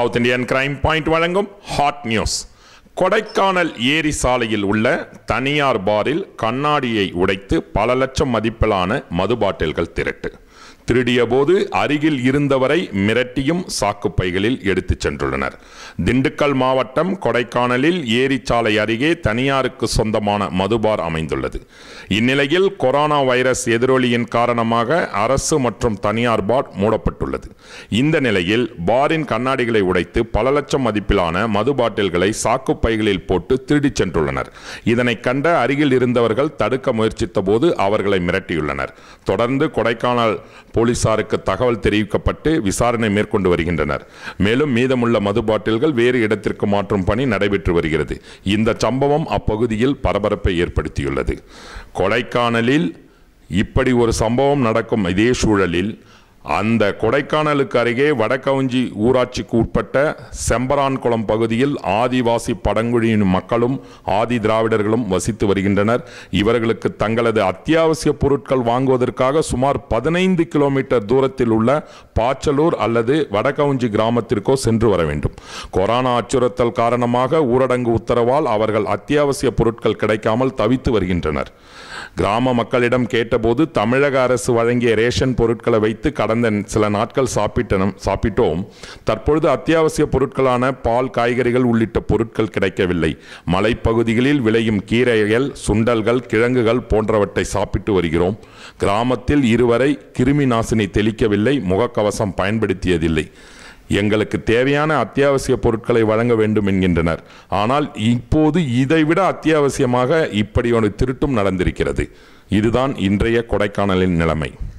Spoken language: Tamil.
சவுத் இந்தியன் கிரைம் பாயிண்ட் வழங்கும் ஹாட் நியூஸ் கொடைக்கானல் ஏரி சாலையில் உள்ள தனியார் பாரில் கண்ணாடியை உடைத்து பல லட்சம் மதிப்பிலான மது பாட்டில்கள் திருட்டு திருடிய போது அருகில் இருந்தவரை மிரட்டியும் சாக்குப்பைகளில் எடுத்துச் சென்றுள்ளனர் திண்டுக்கல் மாவட்டம் கொடைக்கானலில் ஏரிச்சாலை அருகே தனியாருக்கு சொந்தமான மதுபார் அமைந்துள்ளது இந்நிலையில் கொரோனா வைரஸ் எதிரொலியின் காரணமாக அரசு மற்றும் தனியார் பார் மூடப்பட்டுள்ளது இந்த நிலையில் பாரின் கண்ணாடிகளை உடைத்து பல லட்சம் மதிப்பிலான மது பாட்டில்களை சாக்குப்பைகளில் போட்டு திருடிச் சென்றுள்ளனர் இதனை கண்ட அருகில் இருந்தவர்கள் தடுக்க முயற்சித்த போது அவர்களை மிரட்டியுள்ளனர் தொடர்ந்து கொடைக்கானல் போலீசாருக்கு தகவல் தெரிவிக்கப்பட்டு விசாரணை மேற்கொண்டு வருகின்றனர் மேலும் மீதமுள்ள மது பாட்டில்கள் வேறு இடத்திற்கு மாற்றும் பணி நடைபெற்று வருகிறது இந்த சம்பவம் அப்பகுதியில் பரபரப்பை ஏற்படுத்தியுள்ளது கொடைக்கானலில் இப்படி ஒரு சம்பவம் நடக்கும் இதே சூழலில் அந்த கொடைக்கானலுக்கு அருகே வடக்கவுஞ்சி ஊராட்சிக்கு உட்பட்ட செம்பரான்குளம் பகுதியில் ஆதிவாசி பழங்குடியின மக்களும் ஆதி திராவிடர்களும் வசித்து வருகின்றனர் இவர்களுக்கு தங்களது அத்தியாவசிய பொருட்கள் வாங்குவதற்காக சுமார் பதினைந்து கிலோமீட்டர் தூரத்தில் உள்ள பாச்சலூர் அல்லது வடக்கவுஞ்சி கிராமத்திற்கோ சென்று வர வேண்டும் கொரோனா அச்சுறுத்தல் காரணமாக ஊரடங்கு உத்தரவால் அவர்கள் அத்தியாவசிய பொருட்கள் கிடைக்காமல் தவித்து வருகின்றனர் கிராம மக்களிடம் கேட்டபோது தமிழக அரசு வழங்கிய ரேஷன் பொருட்களை வைத்து கடந்த சில நாட்கள் சாப்பிட்டனும் சாப்பிட்டோம் தற்பொழுது அத்தியாவசிய பொருட்களான பால் காய்கறிகள் உள்ளிட்ட பொருட்கள் கிடைக்கவில்லை மலைப்பகுதிகளில் விளையும் கீரைகள் சுண்டல்கள் கிழங்குகள் போன்றவற்றை சாப்பிட்டு வருகிறோம் கிராமத்தில் இருவரை கிருமி நாசினி தெளிக்கவில்லை முகக்கவசம் பயன்படுத்தியதில்லை எங்களுக்கு தேவையான அத்தியாவசிய பொருட்களை வழங்க வேண்டும் என்கின்றனர் ஆனால் இப்போது இதைவிட அத்தியாவசியமாக இப்படி ஒரு திருட்டும் நடந்திருக்கிறது இதுதான் இன்றைய கொடைக்கானலின் நிலைமை